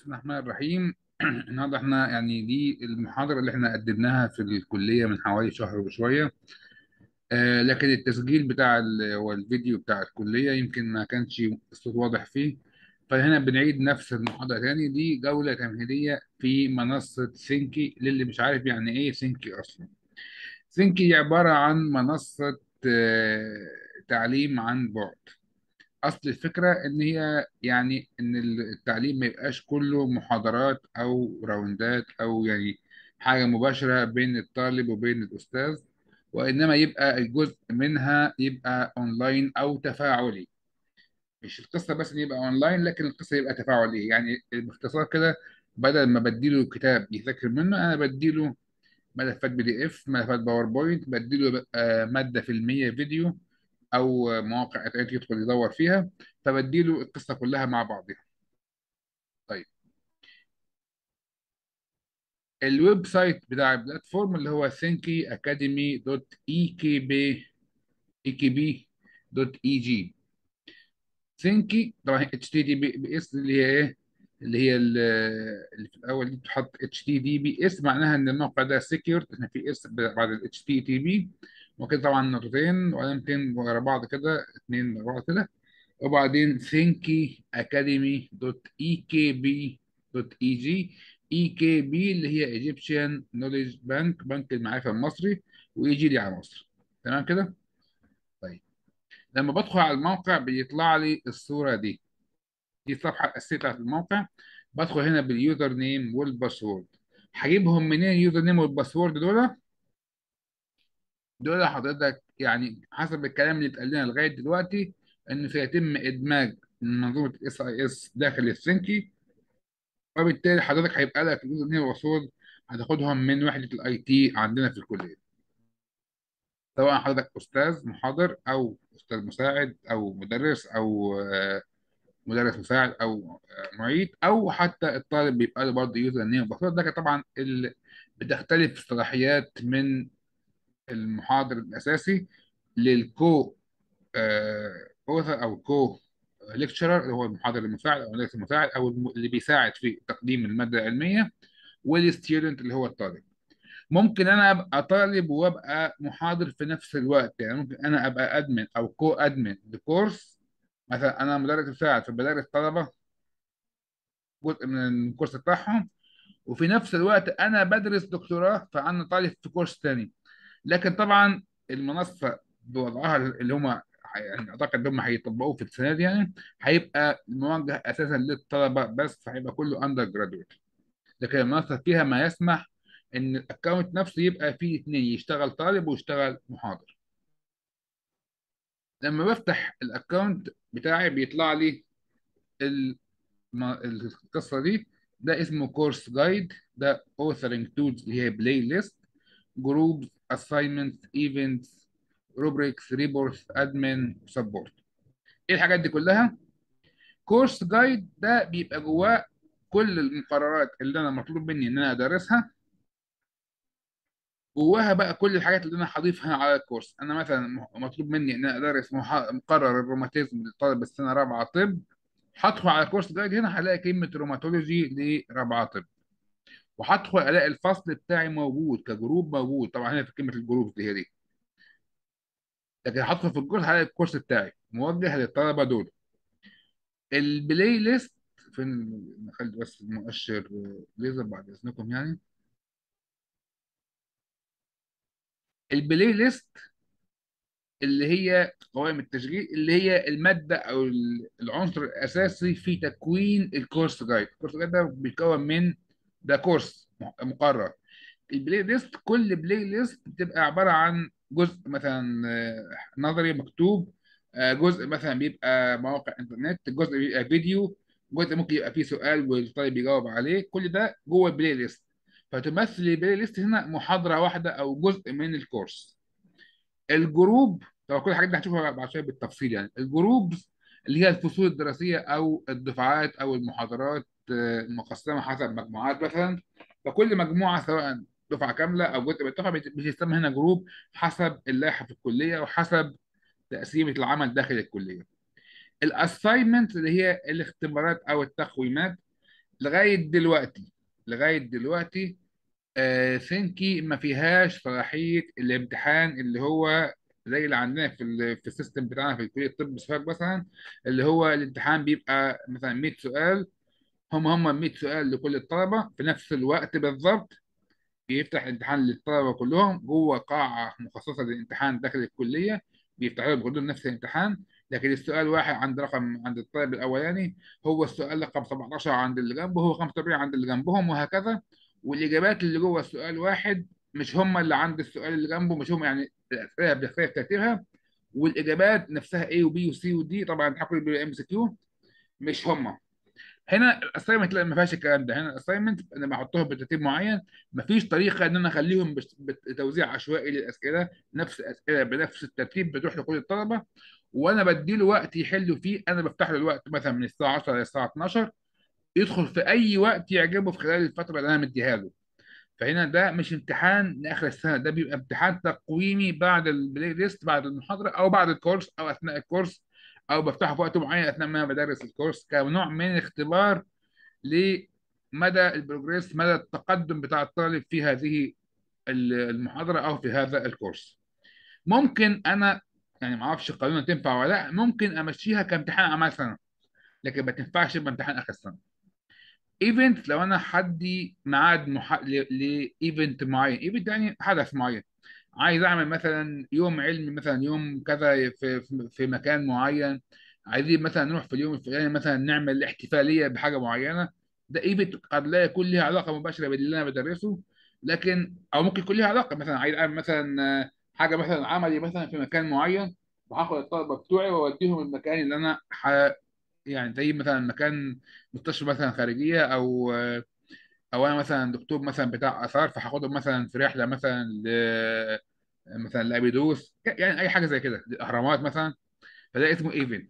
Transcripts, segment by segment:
بسم الله الرحمن الرحيم النهارده احنا يعني دي المحاضرة اللي احنا قدمناها في الكلية من حوالي شهر وشوية آه لكن التسجيل بتاع ال- هو الفيديو بتاع الكلية يمكن ما كانش الصوت واضح فيه فهنا بنعيد نفس المحاضرة تاني دي جولة تمهيدية في منصة سينكي للي مش عارف يعني ايه سينكي أصلا سينكي عبارة عن منصة آه تعليم عن بعد اصل الفكره ان هي يعني ان التعليم ما يبقاش كله محاضرات او راوندات او يعني حاجه مباشره بين الطالب وبين الاستاذ وانما يبقى الجزء منها يبقى اونلاين او تفاعلي مش القصه بس ان يبقى اونلاين لكن القصه يبقى تفاعلي يعني باختصار كده بدل ما بديله كتاب يذاكر منه انا بديله ملفات بي دي اف ملفات باوربوينت بديله آه، ماده فيلميه فيديو او مواقع انترنت يدخل يدور فيها فبديله القصه كلها مع بعضها طيب الويب سايت بتاع البلاتفورم اللي هو thinky academy دوت اي كي بي اي كي بي دوت اي جي ثينكي طبعا اتش تي دي بي اس اللي هي ايه اللي هي ال- اللي في الاول دي بتحط اتش تي دي بي اس معناها ان الموقع ده سكيور احنا في اس بعد الاتش تي تي بي وكده طبعا نقطتين وعلامتين ورا بعض كده اثنين ورا بعض كده وبعدين ثينكي اكاديمي دوت اي كي بي دوت اي جي اي كي بي اللي هي ايجيبشن نوليدج بانك بنك المعرفه المصري واي جي دي على مصر تمام كده طيب لما بدخل على الموقع بيطلع لي الصوره دي دي الصفحه الاساسيه بتاعت الموقع بدخل هنا باليوزر نيم والباسورد هجيبهم منين اليوزر نيم والباسورد دول دول حضرتك يعني حسب الكلام اللي اتقال لنا لغايه دلوقتي ان سيتم ادماج منظومه الاس اي اس داخل السنكي وبالتالي حضرتك هيبقى لك اليوزر نيم والباسورد هتاخدهم من وحده الاي تي عندنا في الكليه سواء حضرتك استاذ محاضر او استاذ مساعد او مدرس او آه، مدرس مساعد او آه، معيد او حتى الطالب بيبقى له برضه يوزر نيم وباسورد ده طبعا ال... بتختلف الصلاحيات من المحاضر الاساسي للكو اوثر او كو ليكتشرر اللي هو المحاضر المساعد او المدرس المساعد او الم- اللي بيساعد في تقديم الماده العلميه والستودنت اللي هو الطالب ممكن انا ابقى طالب وابقى محاضر في نفس الوقت يعني ممكن انا ابقى ادمن او كو ادمن لكورس مثلا انا مدرس مساعد فبدرس طلبه جزء من الكورس بتاعهم وفي نفس الوقت انا بدرس دكتوراه فانا طالب في كورس تاني لكن طبعا المنصه بوضعها اللي هم يعني اعتقد هم هيطبقوه في السنه دي يعني هيبقى موجه اساسا للطلبه بس فهيبقى كله اندر جرادويت لكن المنصه فيها ما يسمح ان الاكونت نفسه يبقى فيه اثنين يشتغل طالب ويشتغل محاضر لما بفتح الاكونت بتاعي بيطلع لي الم- القصه دي ده اسمه كورس جايد ده authoring tools اللي هي بلاي ليست جروبز assignments events rubrics reports admin support ايه الحاجات دي كلها كورس جايد ده بيبقى جواه كل المقررات اللي انا مطلوب مني ان انا ادرسها جواها بقى كل الحاجات اللي انا هضيفها على الكورس انا مثلا م- مطلوب مني ان انا ادرس محا- مقرر الروماتيزم للطالب السنه رابعه طب هدخل على كورس جايد هنا هلاقي كلمه روماتولوجي لرابعه طب وهدخل الاقي الفصل بتاعي موجود كجروب موجود طبعا هنا في كلمه الجروب اللي هي دي لكن هدخل في الكورس هلاقي الكورس بتاعي موجه للطلبه دول البلاي ليست فين نخلي بس المؤشر ليزر بعد اذنكم يعني البلاي ليست اللي هي قوائم التشغيل اللي هي الماده او ال- العنصر الاساسي في تكوين الكورس جايد الكورس جايد ده بيتكون من ده كورس م- مقرر البلاي ليست كل بلاي ليست بتبقى عباره عن جزء مثلا آه، نظري مكتوب آه، جزء مثلا بيبقى مواقع انترنت جزء بيبقى فيديو جزء ممكن يبقى فيه سؤال والطالب يجاوب عليه كل ده جوه البلاي ليست فتمثل البلاي ليست هنا محاضره واحده او جزء من الكورس الجروب طبعا كل الحاجات دي هنشوفها بعد شويه بالتفصيل يعني الجروبز اللي هي الفصول الدراسيه او الدفعات او المحاضرات آه، مقسمه حسب مجموعات مثلا فكل مجموعه سواء دفعه كامله او جزء من الدفعه بت- بيسمى هنا جروب حسب اللائحه في الكليه وحسب تقسيمه العمل داخل الكليه الاساينمنت اللي هي الاختبارات او التقويمات لغايه دلوقتي لغايه دلوقتي آه ثينكي ما فيهاش صلاحيه الامتحان اللي هو زي اللي عندنا في ال في السيستم بتاعنا في كليه الطب سفاك مثلا اللي هو الامتحان بيبقى مثلا 100 سؤال هم هم 100 سؤال لكل الطلبه في نفس الوقت بالظبط بيفتح امتحان للطلبه كلهم جوه قاعه مخصصه للامتحان داخل الكليه بيفتح لهم كلهم نفس الامتحان لكن السؤال واحد عند رقم عند الطالب الاولاني هو السؤال رقم 17 عند اللي جنبه هو 45 عند اللي جنبهم وهكذا والاجابات اللي جوه السؤال واحد مش هم اللي عند السؤال اللي جنبه مش هم يعني الاسئله بتختلف ترتيبها والاجابات نفسها A وB وC وD طبعا الحقل بيبقى ام سي كيو مش هم هنا الاساينمنت لا ما فيهاش الكلام ده هنا الاساينمنت انا بحطهم بترتيب معين ما فيش طريقه ان انا اخليهم بش- بتوزيع عشوائي للاسئله نفس الاسئله بنفس الترتيب بتروح لكل الطلبه وانا بديله وقت يحلوا فيه انا بفتح له الوقت مثلا من الساعه 10 للساعه 12 يدخل في اي وقت يعجبه في خلال الفتره اللي انا مديها له فهنا ده مش امتحان لاخر السنه ده بيبقى امتحان تقويمي بعد البلاي ليست بعد المحاضره او بعد الكورس او اثناء الكورس او بفتحه في وقت معين اثناء ما انا بدرس الكورس كنوع من اختبار لمدى البروجريس مدى التقدم بتاع الطالب في هذه المحاضرة أو في هذا الكورس ممكن أنا يعني ما أعرفش القانون تنفع ولا لا ممكن أمشيها كامتحان أعمال سنة لكن ما تنفعش يبقى امتحان آخر السنة ايفنت لو انا حدي ميعاد مح... لايفنت معين ايفنت يعني حدث معين عايز اعمل مثلا يوم علمي مثلا يوم كذا في في في مكان معين عايزين مثلا نروح في اليوم الفلاني مثلا نعمل احتفاليه بحاجه معينه ده ايفنت قد لا يكون لها علاقه مباشره باللي انا بدرسه لكن او ممكن يكون لها علاقه مثلا عايز اعمل مثلا آه، حاجه مثلا عملي مثلا في مكان معين وهاخد الطلبه بتوعي واوديهم المكان اللي انا ح... يعني زي مثلا مكان مستشفى مثلا خارجيه او او انا مثلا دكتور مثلا بتاع اثار فهاخدهم مثلا في رحله مثلا ل مثلا لابيدوس يعني اي حاجه زي كده الاهرامات مثلا فده اسمه ايفنت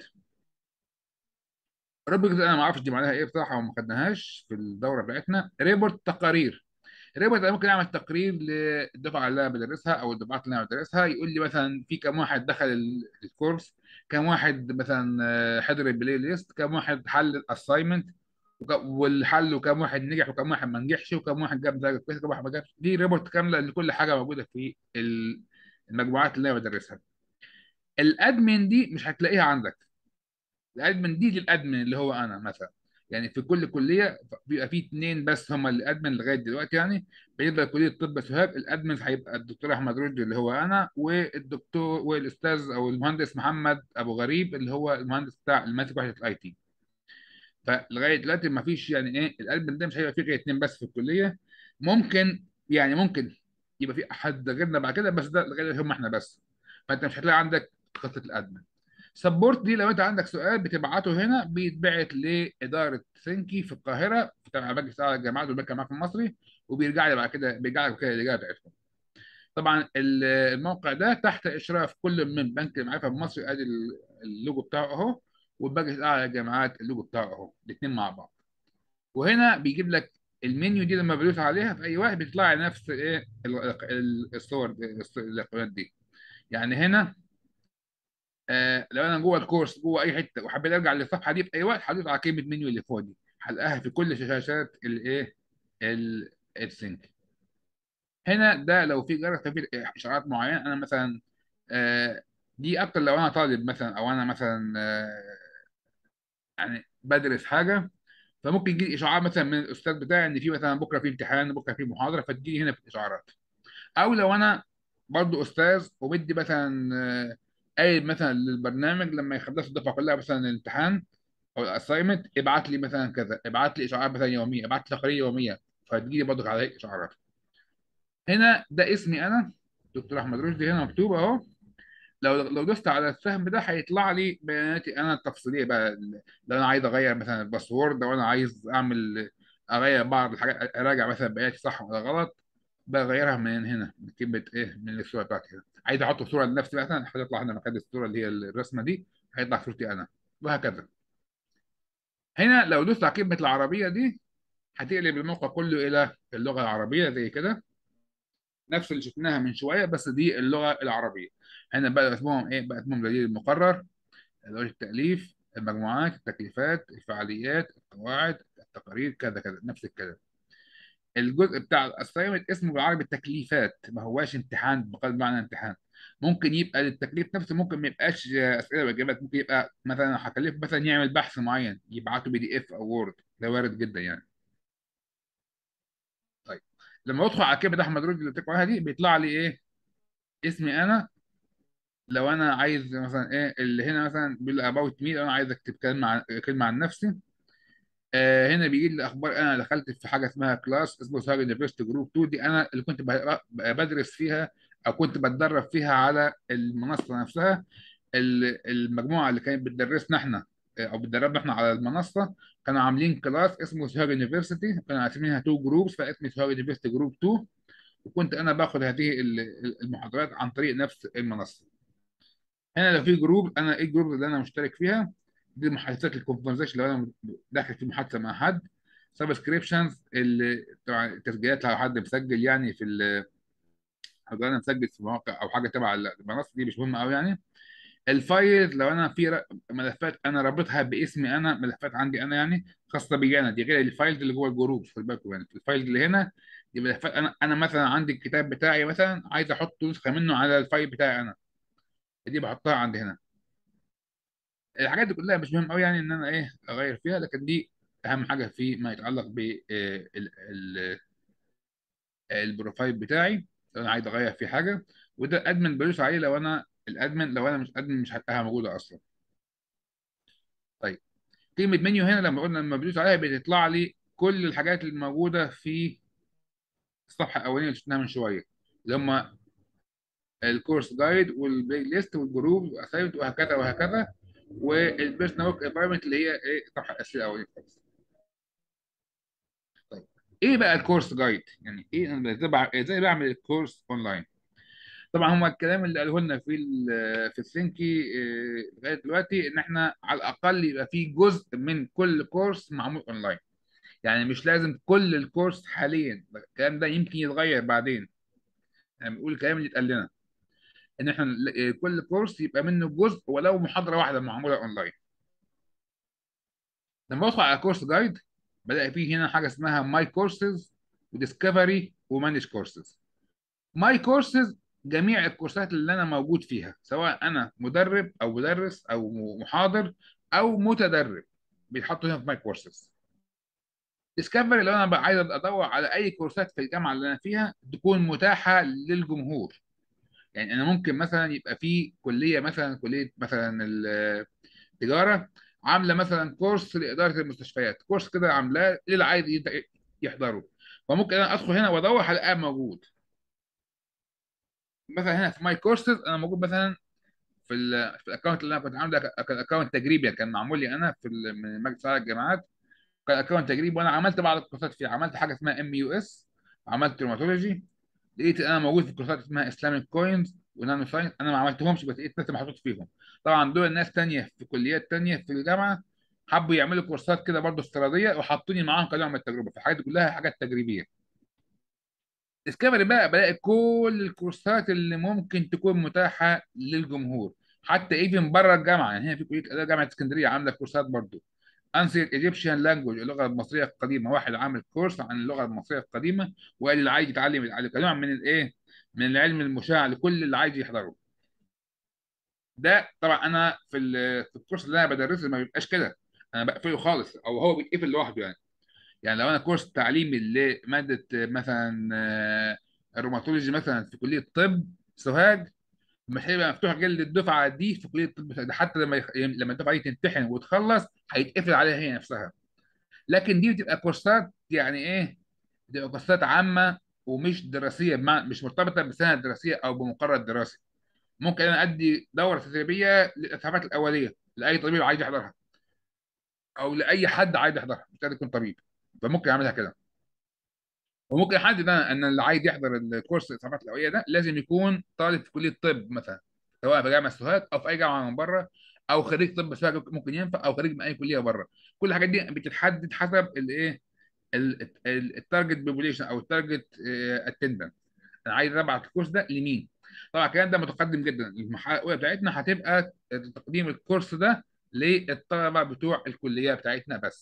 ريبورت انا ما اعرفش دي معناها ايه بصراحه وما خدناهاش في الدوره بتاعتنا ريبورت تقارير ريبورت انا ممكن اعمل تقرير للدفعه اللي انا بدرسها او الدفعات اللي انا بدرسها يقول لي مثلا في كم واحد دخل ال- الكورس كم واحد مثلا آه، حضر البلاي ليست كم واحد حل الاساينمنت والحل وكم واحد نجح وكم واحد ما نجحش وكم واحد جاب درجه كويسه وكم واحد ما جابش دي ريبورت كامله لكل حاجه موجوده في ال- المجموعات اللي انا بدرسها الادمن دي مش هتلاقيها عندك الادمن دي للادمن اللي هو انا مثلا يعني في كل كليه بيبقى في اثنين بس هم اللي ادمن لغايه دلوقتي يعني بالنسبه لكليه الطب سوهاج الادمن هيبقى الدكتور احمد رشدي اللي هو انا والدكتور والاستاذ او المهندس محمد ابو غريب اللي هو المهندس بتاع الماسك وحده الاي تي فلغايه دلوقتي ما فيش يعني ايه الادمن ده مش هيبقى فيه غير اثنين بس في الكليه ممكن يعني ممكن يبقى في احد غيرنا بعد كده بس ده لغايه دلوقتي هم احنا بس فانت مش هتلاقي عندك خطه الادمن سبورت دي لو انت عندك سؤال بتبعته هنا بيتبعت لاداره ثينكي في القاهره تبع مجلس اعلى الجامعات والبنك المعرفي المصري وبيرجع لي بعد كده بيرجع لك كده الاجابه بتاعتهم طبعا ال- الموقع ده تحت اشراف كل من بنك المعرفه المصري ادي ال- اللوجو بتاعه اهو والمجلس الاعلى للجامعات اللوجو بتاعه اهو الاثنين مع بعض وهنا بيجيب لك المنيو دي لما بدوس عليها في اي وقت بيطلع لي نفس ايه ال- ال- الصور الص- الايقونات دي يعني هنا آه لو انا جوه الكورس جوه اي حته وحبيت ارجع للصفحه دي في اي وقت هدوس على كلمه منيو اللي فوق دي هلاقيها في كل شاشات الايه ال- السync هنا ده لو في جرس في اشعارات معينه انا مثلا آه دي اكتر لو انا طالب مثلا او انا مثلا آه يعني بدرس حاجه فممكن يجي لي اشعار مثلا من الاستاذ بتاعي ان في مثلا بكره في امتحان بكره في محاضره فتجي هنا في الاشعارات او لو انا برضو استاذ وبدي مثلا آه، قايل مثلا للبرنامج لما يخلصوا الدفعه كلها مثلا الامتحان او الاساينمنت ابعت لي مثلا كذا ابعت لي اشعارات مثلا يوميه ابعت لي تقارير يوميه فتجي لي برضو على هيئه اشعارات هنا ده اسمي انا دكتور احمد رشدي هنا مكتوب اهو لو لو دوست على السهم ده هيطلع لي بياناتي انا التفصيليه بقى لو انا عايز اغير مثلا الباسورد لو انا عايز اعمل اغير بعض الحاجات اراجع مثلا بياناتي صح ولا غلط بغيرها من هنا من كلمه ايه من الصوره بتاعتي هنا عايز احط صوره لنفسي مثلا هتطلع هنا مكان الصوره اللي هي الرسمه دي هيطلع صورتي انا وهكذا هنا لو دوست على كلمه العربيه دي هتقلب الموقع كله الى اللغه العربيه زي كده نفس اللي شفناها من شويه بس دي اللغه العربيه هنا بقى اسمهم ايه بقى اسمهم دليل المقرر اللي هو التأليف المجموعات التكليفات الفعاليات القواعد التقارير كذا كذا نفس الكلام الجزء بتاع الاسايمنت اسمه بالعربي التكليفات ما هواش امتحان بقدر معنى امتحان ممكن يبقى للتكليف نفسه ممكن ما يبقاش اسئله واجابات ممكن يبقى مثلا هكلفه مثلا يعمل بحث معين يبعته بي دي اف او وورد ده وارد جدا يعني طيب لما ادخل على كده احمد رشدي اللي بتقرا عليها دي بيطلع لي ايه اسمي انا لو انا عايز مثلا ايه اللي هنا مثلا بيقول اباوت مي لو انا عايز اكتب كلمه عن كلمه عن نفسي آه هنا بيجي لي اخبار انا دخلت في حاجه اسمها كلاس اسمه سايبر يونيفرستي جروب 2 دي انا اللي كنت ب- بدرس فيها او كنت بتدرب فيها على المنصه نفسها ال- المجموعه اللي كانت بتدرسنا احنا آه، او بتدربنا احنا على المنصه كانوا عاملين كلاس اسمه سهاب يونيفرستي كانوا قاسمينها تو جروبس فاسمي سهاب يونيفرستي جروب 2 وكنت انا باخد هذه ال- ال- المحاضرات عن طريق نفس المنصه هنا لو في جروب انا ايه الجروب اللي انا مشترك فيها دي محادثات الكونفرزيشن لو انا داخل في محادثه مع حد سبسكريبشنز اللي طبعا التسجيلات لو حد مسجل يعني في ال- لو انا مسجل في مواقع او حاجه تبع المنصه دي مش مهمه قوي يعني الفايل لو انا في ر- ملفات انا رابطها باسمي انا ملفات عندي انا يعني خاصه بي انا دي غير الفايل اللي جوه الجروب خد بالكم يعني الفايل اللي هنا دي ملفات انا انا مثلا عندي الكتاب بتاعي مثلا عايز احط نسخه منه على الفايل بتاعي انا دي بحطها عندي هنا الحاجات دي كلها مش مهم قوي يعني ان انا ايه اغير فيها لكن دي اهم حاجه في ما يتعلق بالبروفايل بتاعي لو انا عايز اغير فيه حاجه وده الادمن بدوس عليه لو انا الادمن لو انا مش ادمن مش هتلاقيها موجوده اصلا طيب كلمه منيو هنا لما قلنا لما بدوس عليها بتطلع لي كل الحاجات اللي موجوده في الصفحه الاولانيه اللي شفناها من شويه اللي هم الكورس جايد والبلاي ليست والجروب والاسايمنت وهكذا وهكذا والبيرسونال ورك انفايرمنت اللي هي ايه الصفحه الاساسيه الاولانيه خالص طيب ايه بقى الكورس جايد يعني ايه انا ازاي بع- إزاي بعمل الكورس اونلاين طبعا هم الكلام اللي قاله لنا في ال- في السينكي آه، لغايه دلوقتي ان احنا على الاقل يبقى في جزء من كل كورس معمول اونلاين يعني مش لازم كل الكورس حاليا الكلام ده يمكن يتغير بعدين يعني بنقول الكلام اللي اتقال لنا ان احنا ل- كل كورس يبقى منه جزء ولو محاضره واحده معموله اونلاين لما بدخل على كورس جايد بلاقي فيه هنا حاجه اسمها ماي كورسز وديسكفري ومانج كورسز ماي كورسز جميع الكورسات اللي انا موجود فيها سواء انا مدرب او مدرس او محاضر او متدرب بيتحطوا هنا في ماي كورسز ديسكفري لو انا بقى عايز ادور على اي كورسات في الجامعه اللي انا فيها تكون متاحه للجمهور يعني انا ممكن مثلا يبقى في كليه مثلا كليه مثلا التجاره عامله مثلا كورس لاداره المستشفيات كورس كده عاملاه للي عايز يبدأ يحضره فممكن انا ادخل هنا وادور هلاقيه موجود مثلا هنا في ماي كورسز انا موجود مثلا في ال في الاكونت اللي انا كنت عامله ده كان اكونت تجريبي كان معمول لي انا في ال- من مجلس اعلى الجامعات كان اكونت تجريبي وانا عملت بعض الكورسات فيه عملت حاجه اسمها ام يو اس عملت روماتولوجي لقيت انا موجود في كورسات اسمها اسلامك كوينز ونانو ساينس انا ما عملتهمش بس لقيت ناس محطوط فيهم طبعا دول ناس تانية في كليات تانية في الجامعه حبوا يعملوا كورسات كده برضه افتراضيه وحطوني معاهم كنوع من التجربه فالحاجات دي كلها حاجات تجريبيه ديسكفري بقى بلاقي كل الكورسات اللي ممكن تكون متاحه للجمهور حتى ايفن بره الجامعه يعني هنا في كليه اداب جامعه اسكندريه عامله كورسات برضه انسيت ايجيبشن لانجوج اللغه المصريه القديمه واحد عامل كورس عن اللغه المصريه القديمه وقال اللي عايز يتعلم يتعلم كنوع من الايه من العلم المشاع لكل اللي عايز يحضره ده طبعا انا في ال- في الكورس اللي انا بدرسه ما بيبقاش كده انا بقفله خالص او هو بيتقفل لوحده يعني يعني لو انا كورس تعليمي لماده مثلا آه، الروماتولوجي مثلا في كليه طب سوهاج مش هيبقى مفتوح غير للدفعه دي في كليه الطب ده حتى لما يخ... لما الدفعه دي تمتحن وتخلص هيتقفل عليها هي نفسها لكن دي بتبقى كورسات يعني ايه بتبقى كورسات عامه ومش دراسيه بمعنى مش مرتبطه بسنه دراسيه او بمقرر دراسي ممكن انا ادي دوره تدريبيه للاسعافات الاوليه لاي طبيب عايز يحضرها او لاي حد عايز يحضرها مش لازم يكون طبيب فممكن اعملها كده وممكن يحدد انا ان اللي عايز يحضر الكورس الاسعافات الاوليه ده لازم يكون طالب في كليه طب مثلا سواء في جامعه سوهاج او في اي جامعه من بره او خريج طب سوهاج ممكن ينفع او خريج من اي كليه بره كل الحاجات دي بتتحدد حسب الايه التارجت بوبوليشن او التارجت اتندنس انا عايز ابعت الكورس ده لمين طبعا الكلام ده متقدم جدا المرحله الاولى بتاعتنا هتبقى تقديم الكورس ده للطلبه بتوع الكليه بتاعتنا بس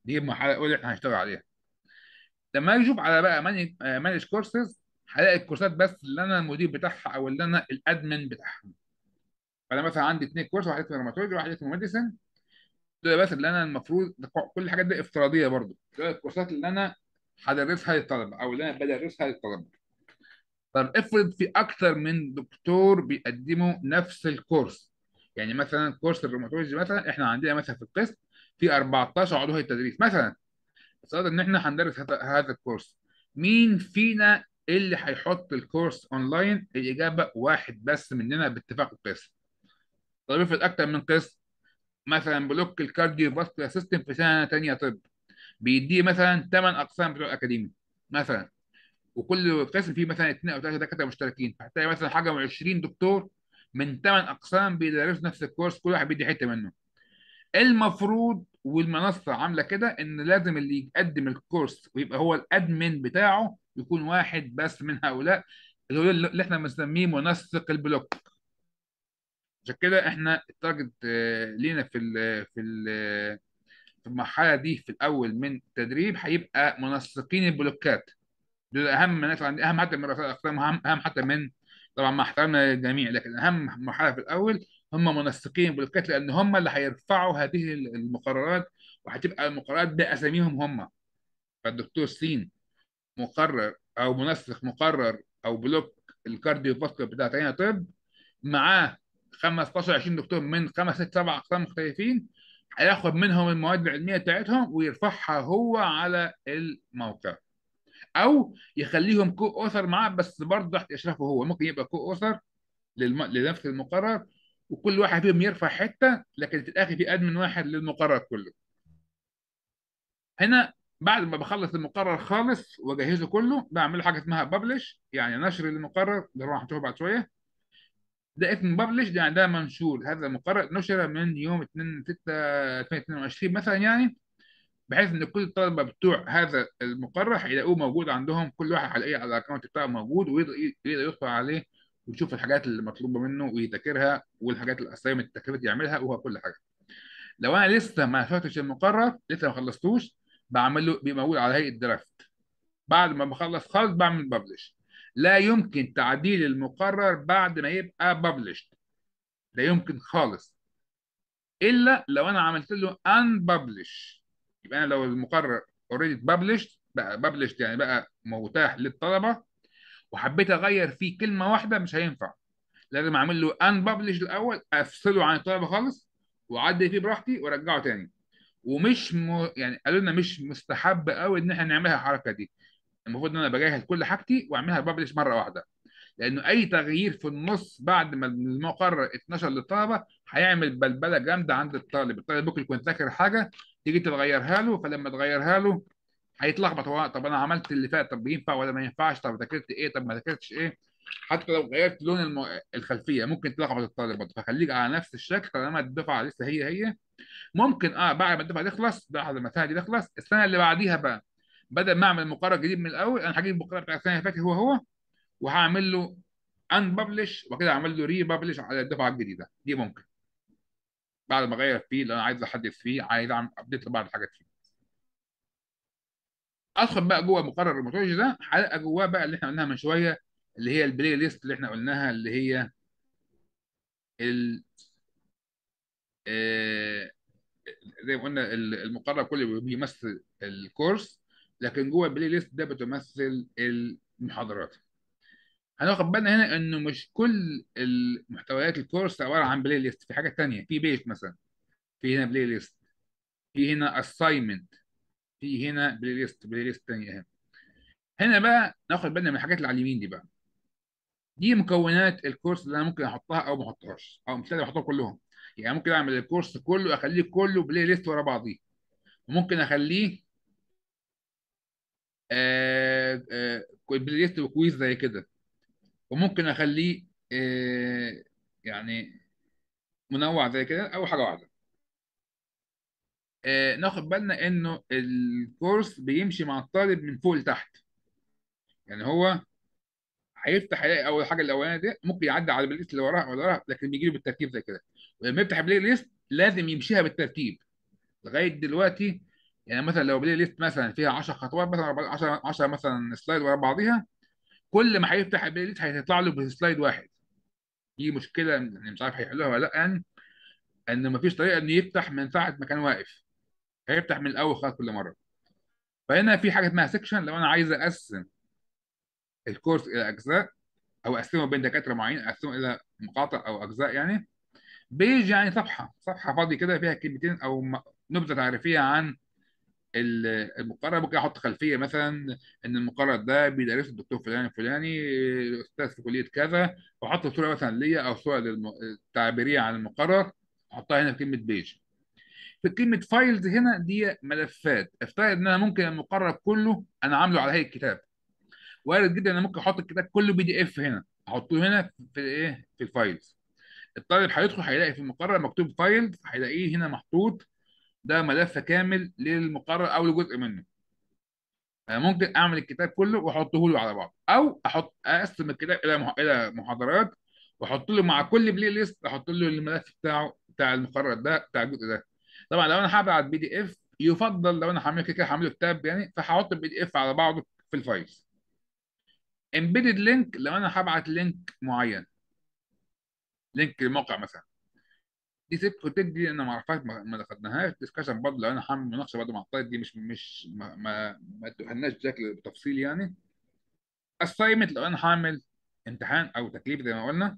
دي المرحله الاولى اللي احنا هنشتغل عليها لما اجي اشوف على بقى مانج مانج كورسز هلاقي الكورسات بس اللي انا المدير بتاعها او اللي انا الادمن بتاعها فانا مثلا عندي اثنين كورس واحد اسمه روماتولوجي وواحد اسمه ميديسن دول بس اللي انا المفروض كل الحاجات دي افتراضيه برضو دول الكورسات اللي انا هدرسها للطلبه او اللي انا بدرسها للطلبه طب افرض في اكتر من دكتور بيقدموا نفس الكورس يعني مثلا كورس الروماتولوجي مثلا احنا عندنا مثلا في القسم في 14 عضو هيئه تدريس مثلا افترض ان احنا هندرس هذا هذا الكورس مين فينا اللي هيحط الكورس اونلاين الاجابه واحد بس مننا باتفاق القسم طب افرض اكتر من قسم مثلا بلوك الكارديو فاسكولار سيستم في سنه ثانيه طب بيديه مثلا 8 اقسام بتوع الاكاديمي مثلا وكل قسم فيه مثلا اثنين او ثلاثه دكاتره مشتركين فهتلاقي مثلا حاجه و20 دكتور من ثمان اقسام بيدرسوا نفس الكورس كل واحد بيدي حته منه المفروض والمنصه عامله كده ان لازم اللي يقدم الكورس ويبقى هو الادمن بتاعه يكون واحد بس من هؤلاء اللي هو اللي احنا بنسميه منسق البلوك عشان كده احنا التارجت آه، لينا في ال في ال في المرحله دي في الاول من التدريب هيبقى منسقين البلوكات دول اهم ناس عندي اهم حتى من رؤساء الاقسام اهم اهم حتى من طبعا مع احترامنا للجميع لكن اهم مرحله في الاول هم منسقين البلوكات لان هم اللي هيرفعوا هذه المقررات وهتبقى المقررات باساميهم هم فالدكتور سين مقرر او منسق مقرر او بلوك الكارديو فاسكولار بتاع عين طب معاه 15 20 دكتور من خمس ست سبع اقسام مختلفين هياخد منهم المواد العلميه بتاعتهم ويرفعها هو على الموقع او يخليهم كو اوثر معاه بس برضه تحت اشرافه هو ممكن يبقى كو اوثر للم... لنفس المقرر وكل واحد فيهم يرفع حته لكن في الاخر في ادمن واحد للمقرر كله هنا بعد ما بخلص المقرر خالص واجهزه كله بعمل له حاجه اسمها ببلش يعني نشر المقرر اللي راح نشوفه بعد شويه ده اسم ببلش يعني ده منشور هذا المقرر نشر من يوم 2 6 2022 مثلا يعني بحيث ان كل الطلبه بتوع هذا المقرر هيلاقوه موجود عندهم كل واحد هيلاقيه على الاكونت بتاعه موجود ويقدر يقدر يدخل عليه ويشوف الحاجات اللي مطلوبه منه ويذاكرها والحاجات الاسايمنت التكليفات يعملها وهو كل حاجه لو انا لسه ما فتحتش المقرر لسه ما خلصتوش بعمل له بيبقى موجود على هيئه درافت بعد ما بخلص خالص بعمل ببلش لا يمكن تعديل المقرر بعد ما يبقى ببلشد لا يمكن خالص الا لو انا عملت له ان ببلش يبقى انا لو المقرر اوريدي ببلشد بقى ببلشد يعني بقى متاح للطلبه وحبيت اغير فيه كلمه واحده مش هينفع لازم اعمل له ان ببلش الاول افصله عن الطلبه خالص واعدل فيه براحتي وارجعه تاني ومش م... يعني قالوا لنا مش مستحب قوي ان احنا نعملها الحركه دي المفروض ان انا بجهز كل حاجتي واعملها ببلش مره واحده لانه اي تغيير في النص بعد ما المقرر اتنشر للطلبه هيعمل بلبله جامده عند الطالب الطالب ممكن يكون ذاكر حاجه تيجي تغيرها له فلما تغيرها له هيتلخبط هو طب انا عملت اللي فات طب ينفع ولا ما ينفعش طب ذاكرت ايه طب ما ذاكرتش ايه حتى لو غيرت لون الم... الخلفيه ممكن تلخبط الطالب برضه فخليك على نفس الشكل طالما الدفعه لسه هي هي ممكن اه بعد ما الدفعه تخلص بعد ما السنه دي تخلص السنه اللي بعديها بقى بدل ما اعمل مقرر جديد من الاول انا هجيب المقرر بتاع السنه اللي فاتت هو هو وهعمل له ان ببلش وكده اعمل له ري ببلش على الدفعه الجديده دي ممكن بعد ما اغير فيه اللي انا عايز احدث فيه عايز اعمل ابديت لبعض الحاجات فيه ادخل بقى جوه مقرر الروماتولوجي ده هلاقي جواه بقى اللي احنا قلناها من شويه اللي هي البلاي ليست اللي احنا قلناها اللي هي ال آه، زي ما قلنا ال- المقرر كله بيمثل الكورس لكن جوه البلاي ليست ده بتمثل المحاضرات هناخد بالنا هنا انه مش كل المحتويات الكورس عباره عن بلاي ليست في حاجات تانية في بيج مثلا في هنا بلاي ليست في هنا اساينمنت في هنا بلاي ليست بلاي ليست تانية هنا هنا بقى ناخد بالنا من الحاجات اللي على اليمين دي بقى دي مكونات الكورس اللي انا ممكن احطها او ما احطهاش او مش لازم احطهم كلهم يعني ممكن اعمل الكورس كله اخليه كله بلاي ليست ورا بعضيه وممكن اخليه آه آه بلاي ليست وكويز زي كده وممكن اخليه آه يعني منوع زي كده او حاجه واحده آه ناخد بالنا انه الكورس بيمشي مع الطالب من فوق لتحت يعني هو هيفتح يلاقي اول حاجه الاولانيه دي ممكن يعدي على البلاي ليست اللي وراها ولا وراها لكن بيجي له بالترتيب زي كده ولما يفتح البلاي ليست لازم يمشيها بالترتيب لغايه دلوقتي يعني مثلا لو بلاي ليست مثلا فيها 10 خطوات مثلا 10 10 مثلا سلايد ورا بعضيها كل ما هيفتح البلاي ليست هيطلع له بسلايد واحد دي مشكله يعني مش عارف هيحلوها ولا لا يعني ان مفيش طريقه انه يفتح من ساعه ما كان واقف هيفتح من الاول خالص كل مره فهنا في حاجه اسمها سيكشن لو انا عايز اقسم الكورس الى اجزاء او اقسمه بين دكاتره معين اقسمه الى مقاطع او اجزاء يعني بيج يعني صفحه صفحه فاضيه كده فيها كلمتين او م- نبذه تعريفيه عن ال- المقرر ممكن احط خلفيه مثلا ان المقرر ده بيدرسه الدكتور فلان الفلاني استاذ في كليه كذا واحط صوره مثلا ليا او صوره للم- تعبيريه عن المقرر احطها هنا في كلمه بيج في كلمه فايلز هنا دي ملفات افترض ان انا ممكن المقرر كله انا عامله على هيئه كتاب وارد جدا ان انا ممكن احط الكتاب كله بي دي اف هنا احطه هنا في الايه في الفايلز الطالب هيدخل هيلاقي في المقرر مكتوب فايلز هيلاقيه هنا محطوط ده ملف كامل للمقرر او لجزء منه أنا ممكن اعمل الكتاب كله واحطه له على بعض او احط اقسم الكتاب الى مح... الى محاضرات واحط له مع كل بلاي ليست احط له الملف بتاعه بتاع المقرر ده بتاع الجزء ده طبعا لو انا هبعت بي دي اف يفضل لو انا هعمل كده هعمله كتاب يعني فهحط البي دي اف على بعضه في الفايلز امبيدد لينك لو انا هبعت لينك معين لينك الموقع مثلا دي سيب كونتاكت دي انا ما اعرفهاش ما ما دخلناهاش ديسكشن برضه لو انا هعمل مناقشه برضه مع الطالب دي مش مش ما ما, ما ادوهالناش بشكل تفصيلي يعني اسايمنت لو انا هعمل امتحان او تكليف زي ما قلنا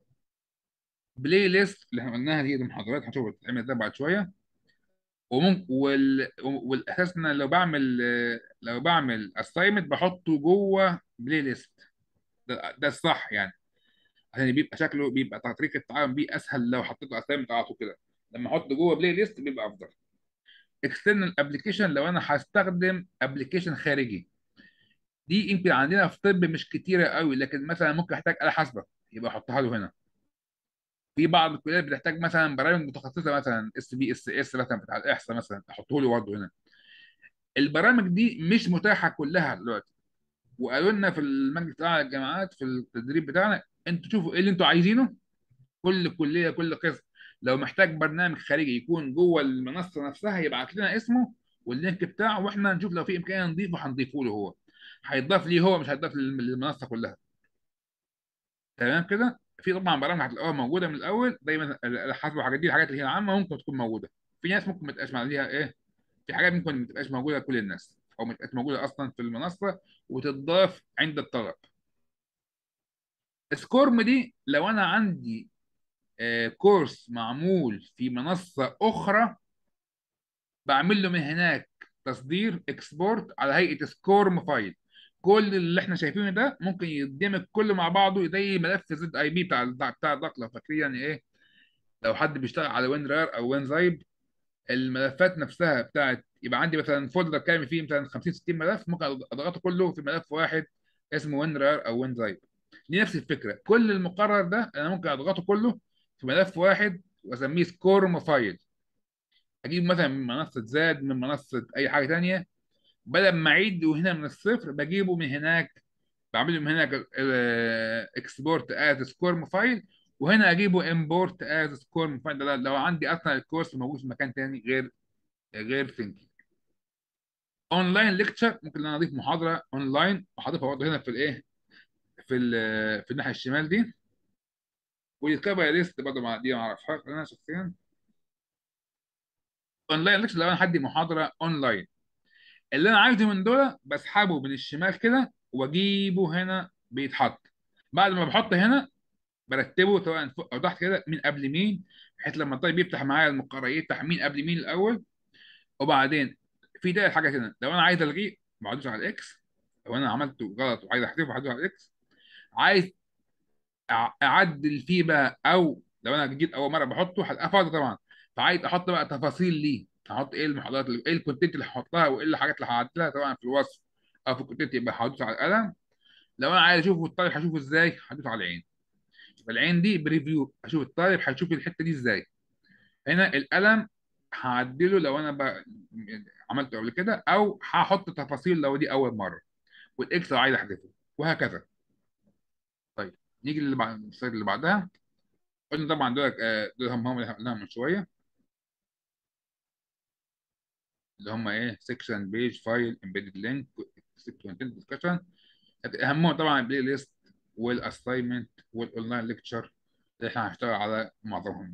بلاي ليست اللي احنا قلناها دي المحاضرات هنشوف بتتعمل ازاي بعد شويه وممكن وال... والاساس ان أنا لو بعمل لو بعمل اسايمنت بحطه جوه بلاي ليست ده, ده الصح يعني عشان بيبقى شكله بيبقى طريقه التعامل بيه اسهل لو حطيت له اسايمنت على طول كده لما احطه جوه بلاي ليست بيبقى افضل اكسترنال ابلكيشن لو انا هستخدم ابلكيشن خارجي دي يمكن عندنا في طب مش كتيره قوي لكن مثلا ممكن احتاج آلة حاسبه يبقى احطها له هنا في بعض الكليات بتحتاج مثلا برامج متخصصه مثلا اس بي اس اس مثلا بتاع الاحصاء مثلا احطه له برضه هنا البرامج دي مش متاحه كلها دلوقتي وقالوا لنا في المجلس بتاع الجامعات في التدريب بتاعنا انتوا شوفوا ايه اللي انتوا عايزينه كل كليه كل قسم لو محتاج برنامج خارجي يكون جوه المنصه نفسها يبعت لنا اسمه واللينك بتاعه واحنا نشوف لو في امكانيه نضيفه هنضيفه له هو هيتضاف ليه هو مش هيتضاف لل- للمنصه كلها تمام كده في طبعا برامج هتلاقوها موجوده من الاول دايما حسب الحاجات دي الحاجات اللي هي العامه ممكن تكون موجوده في ناس ممكن ما تبقاش عليها ايه في حاجات ممكن ما تبقاش موجوده لكل الناس او ما تبقاش موجوده اصلا في المنصه وتضاف عند الطلب سكورم دي لو انا عندي آه، كورس معمول في منصه اخرى بعمل له من هناك تصدير اكسبورت على هيئه سكورم فايل كل اللي احنا شايفينه ده ممكن يدمج كله مع بعضه زي ملف زد اي بي بتاع بتاع بتاع الضغط لو فاكرين يعني ايه لو حد بيشتغل على وين رار او وين زايب الملفات نفسها بتاعت يبقى عندي مثلا فولدر كامل فيه مثلا 50 60 ملف ممكن اضغطه كله في ملف واحد اسمه وين رار او وين زايب دي نفس الفكره كل المقرر ده انا ممكن اضغطه كله في ملف واحد واسميه سكورم فايل اجيب مثلا من منصه زاد من منصه اي حاجه تانيه بدل ما اعيده هنا من الصفر بجيبه من هناك بعمله من هناك اكسبورت از سكورم فايل وهنا اجيبه امبورت از سكورم فايل ده لو عندي اصلا الكورس موجود في مكان تاني غير غير ثينكينج اونلاين ليكتشر ممكن ان انا اضيف محاضره اونلاين وحاططها برضه هنا في الايه في ال- في الناحيه الشمال دي والكفر ليست برضه مع دي ما اعرفهاش انا شخصيا اونلاين ليكتشر لو انا هدي محاضره اونلاين اللي انا عايزه من دول بسحبه من الشمال كده واجيبه هنا بيتحط بعد ما بحط هنا برتبه سواء فوق او تحت كده مين قبل مين بحيث لما الطالب يفتح معايا المقرر يفتح مين قبل مين الاول وبعدين في ده حاجه هنا لو انا عايز الغيه بدوس على الاكس لو انا عملته غلط وعايز احذفه هدوس على الاكس عايز أع- اعدل فيه بقى او لو انا جيت اول مره بحطه هتبقى فاضي طبعا فعايز احط بقى تفاصيل ليه احط ايه المحاضرات اللي ايه الكونتنت اللي هحطها وايه الحاجات اللي هعدلها سواء في الوصف او في الكونتنت يبقى هدوس على القلم لو انا عايز اشوفه الطالب هشوفه ازاي هدوس على العين فالعين دي بريفيو اشوف الطالب هيشوف الحته دي ازاي هنا القلم هعدله لو انا ب... عملته قبل كده او هحط تفاصيل لو دي اول مره والاكس لو عايز احذفه وهكذا طيب نيجي اللي بعد السلايد اللي بعدها قلنا طبعا دول آه، دول هم هم اللي احنا قلناهم من شويه اللي هم ايه سيكشن بيج فايل امبيدد لينك كونتنت ديسكشن اهمهم طبعا البلاي ليست والاساينمنت والاونلاين ليكتشر اللي احنا هنشتغل على معظمهم